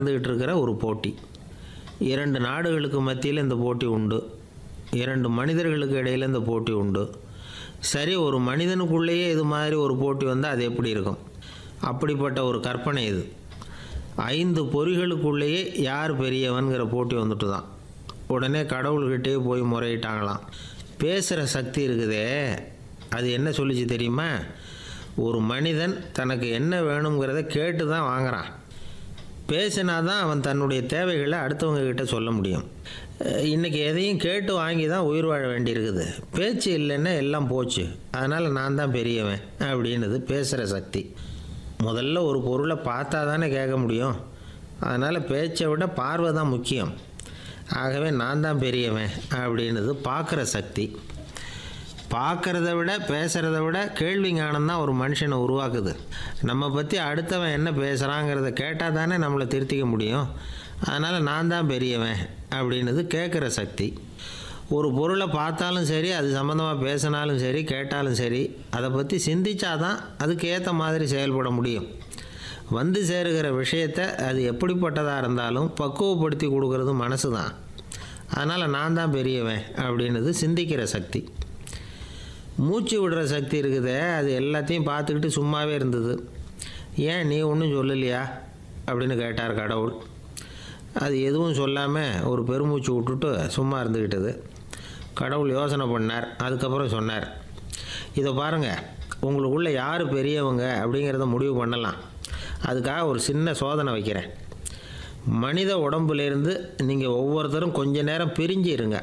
நடந்துகிட்டு இருக்கிற ஒரு போட்டி இரண்டு நாடுகளுக்கு மத்தியில் இந்த போட்டி உண்டு இரண்டு மனிதர்களுக்கு இடையில் இந்த போட்டி உண்டு சரி ஒரு மனிதனுக்குள்ளேயே இது மாதிரி ஒரு போட்டி வந்தால் அது எப்படி இருக்கும் அப்படிப்பட்ட ஒரு கற்பனை இது ஐந்து பொறிகளுக்குள்ளேயே யார் பெரியவன்கிற போட்டி வந்துட்டு தான் உடனே கடவுள்கிட்டே போய் முறையிட்டாங்களாம் பேசுகிற சக்தி இருக்குதே அது என்ன சொல்லிச்சு தெரியுமா ஒரு மனிதன் தனக்கு என்ன வேணுங்கிறத கேட்டு தான் வாங்குறான் பேசினா தான் அவன் தன்னுடைய தேவைகளை அடுத்தவங்க கிட்ட சொல்ல முடியும் அஹ் இன்னைக்கு எதையும் கேட்டு வாங்கி தான் உயிர் வாழ வேண்டியிருக்குது பேச்சு இல்லைன்னா எல்லாம் போச்சு அதனால் நான் தான் பெரியவன் அப்படின்னுது பேசுகிற சக்தி முதல்ல ஒரு பொருளை பார்த்தா தானே கேட்க முடியும் அதனால் பேச்சை விட பார்வை தான் முக்கியம் ஆகவே நான் தான் பெரியவன் அப்படின்னுது பார்க்குற சக்தி பார்க்குறத விட பேசுகிறத விட கேள்வி ஞானம் தான் ஒரு மனுஷனை உருவாக்குது நம்ம பற்றி அடுத்தவன் என்ன பேசுகிறாங்கிறத கேட்டால் தானே நம்மளை திருத்திக்க முடியும் அதனால் நான் தான் பெரியவன் அப்படின்னுது கேட்குற சக்தி ஒரு பொருளை பார்த்தாலும் சரி அது சம்மந்தமாக பேசினாலும் சரி கேட்டாலும் சரி அதை பற்றி சிந்திச்சாதான் அதுக்கு ஏற்ற மாதிரி செயல்பட முடியும் வந்து சேருகிற விஷயத்தை அது எப்படிப்பட்டதாக இருந்தாலும் பக்குவப்படுத்தி கொடுக்கறது மனசு தான் அதனால் நான் தான் பெரியவன் அப்படின்னுது சிந்திக்கிற சக்தி மூச்சு விடுற சக்தி இருக்குதே அது எல்லாத்தையும் பார்த்துக்கிட்டு சும்மாவே இருந்தது ஏன் நீ ஒன்றும் சொல்லலையா அப்படின்னு கேட்டார் கடவுள் அது எதுவும் சொல்லாமல் ஒரு பெருமூச்சு விட்டுட்டு சும்மா இருந்துக்கிட்டது கடவுள் யோசனை பண்ணார் அதுக்கப்புறம் சொன்னார் இதை பாருங்கள் உங்களுக்குள்ளே யார் பெரியவங்க அப்படிங்கிறத முடிவு பண்ணலாம் அதுக்காக ஒரு சின்ன சோதனை வைக்கிறேன் மனித உடம்புலேருந்து நீங்கள் ஒவ்வொருத்தரும் கொஞ்ச நேரம் பிரிஞ்சு இருங்க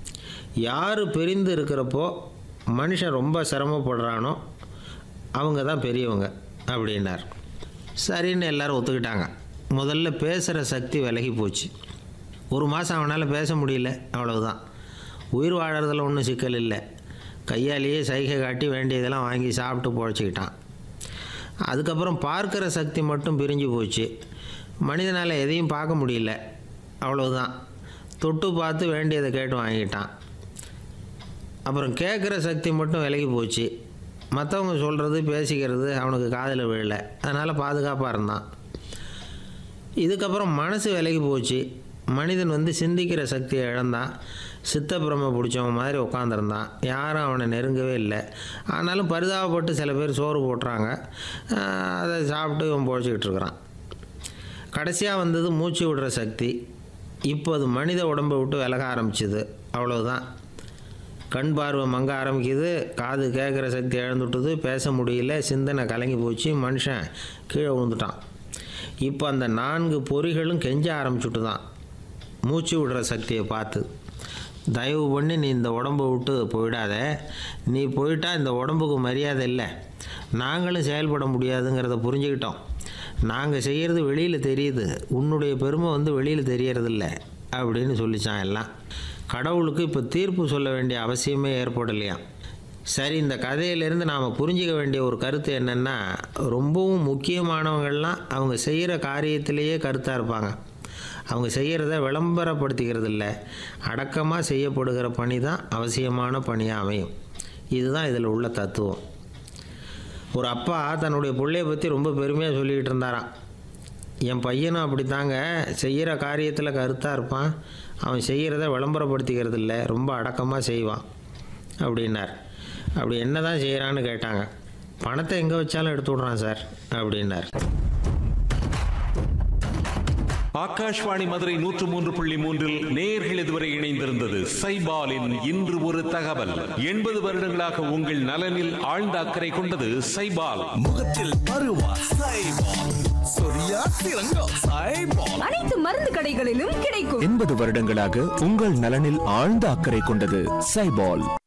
யார் பிரிந்து இருக்கிறப்போ மனுஷன் ரொம்ப சிரமப்படுறானோ அவங்க தான் பெரியவங்க அப்படின்னார் சரின்னு எல்லாரும் ஒத்துக்கிட்டாங்க முதல்ல பேசுகிற சக்தி விலகி போச்சு ஒரு மாதம் அவனால் பேச முடியல அவ்வளவுதான் உயிர் வாழறதுல ஒன்றும் சிக்கல் இல்லை கையாலேயே சைகை காட்டி வேண்டியதெல்லாம் வாங்கி சாப்பிட்டு பொழைச்சிக்கிட்டான் அதுக்கப்புறம் பார்க்குற சக்தி மட்டும் பிரிஞ்சு போச்சு மனிதனால் எதையும் பார்க்க முடியல அவ்வளவுதான் தொட்டு பார்த்து வேண்டியதை கேட்டு வாங்கிட்டான் அப்புறம் கேட்குற சக்தி மட்டும் விலகி போச்சு மற்றவங்க சொல்கிறது பேசிக்கிறது அவனுக்கு காதில் விழல அதனால் பாதுகாப்பாக இருந்தான் இதுக்கப்புறம் மனசு விலகி போச்சு மனிதன் வந்து சிந்திக்கிற சக்தியை இழந்தான் சித்தப்பிரம பிடிச்சவன் மாதிரி உட்காந்துருந்தான் யாரும் அவனை நெருங்கவே இல்லை ஆனாலும் பரிதாபப்பட்டு சில பேர் சோறு போட்டுறாங்க ஆஹ் அதை சாப்பிட்டு இவன் பொழைச்சிக்கிட்டு இருக்கிறான் கடைசியாக வந்தது மூச்சு விடுற சக்தி இப்போ அது மனித உடம்பை விட்டு விலக ஆரம்பிச்சுது அவ்வளவுதான் கண் பார்வை மங்க ஆரம்பிக்குது காது கேட்குற சக்தி இழந்துட்டுது பேச முடியல சிந்தனை கலங்கி போச்சு மனுஷன் கீழே விழுந்துட்டான் இப்போ அந்த நான்கு பொறிகளும் கெஞ்ச ஆரம்பிச்சுட்டு தான் மூச்சு விடுற சக்தியை பார்த்து தயவு பண்ணி நீ இந்த உடம்பை விட்டு போயிடாத நீ போயிட்டா இந்த உடம்புக்கு மரியாதை இல்லை நாங்களும் செயல்பட முடியாதுங்கிறத புரிஞ்சுக்கிட்டோம் நாங்கள் செய்கிறது வெளியில் தெரியுது உன்னுடைய பெருமை வந்து வெளியில் தெரியறதில்ல அப்படின்னு சொல்லிச்சான் எல்லாம் கடவுளுக்கு இப்போ தீர்ப்பு சொல்ல வேண்டிய அவசியமே ஏற்படலையாம் சரி இந்த கதையிலேருந்து நாம் புரிஞ்சிக்க வேண்டிய ஒரு கருத்து என்னென்னா ரொம்பவும் முக்கியமானவங்கள்லாம் அவங்க செய்கிற காரியத்திலேயே கருத்தாக இருப்பாங்க அவங்க செய்கிறத விளம்பரப்படுத்திக்கிறது இல்லை அடக்கமாக செய்யப்படுகிற பணி தான் அவசியமான பணியாக அமையும் இதுதான் இதில் உள்ள தத்துவம் ஒரு அப்பா தன்னுடைய பிள்ளைய பற்றி ரொம்ப பெருமையாக சொல்லிக்கிட்டு இருந்தாராம் என் பையனும் அப்படித்தாங்க செய்கிற காரியத்தில் கருத்தாக இருப்பான் அவன் செய்கிறத விளம்பரப்படுத்திக்கிறது இல்லை ரொம்ப அடக்கமாக செய்வான் அப்படின்னார் அப்படி என்ன தான் செய்கிறான்னு கேட்டாங்க பணத்தை எங்கே வச்சாலும் எடுத்து விட்றான் சார் அப்படின்னார் ஆகாஷ்வாணி மதுரை நூற்று மூன்று புள்ளி மூன்றில் நேர்கள் இதுவரை இணைந்திருந்தது சைபாலின் இன்று ஒரு தகவல் எண்பது வருடங்களாக உங்கள் நலனில் ஆழ்ந்த அக்கறை கொண்டது சைபால் முகத்தில் பருவா சைபால் சொரியா சிறங்கோ சைபால் அனைத்து மருந்து கடைகளிலும் கிடைக்கும் எண்பது வருடங்களாக உங்கள் நலனில் ஆழ்ந்த அக்கறை கொண்டது சைபால்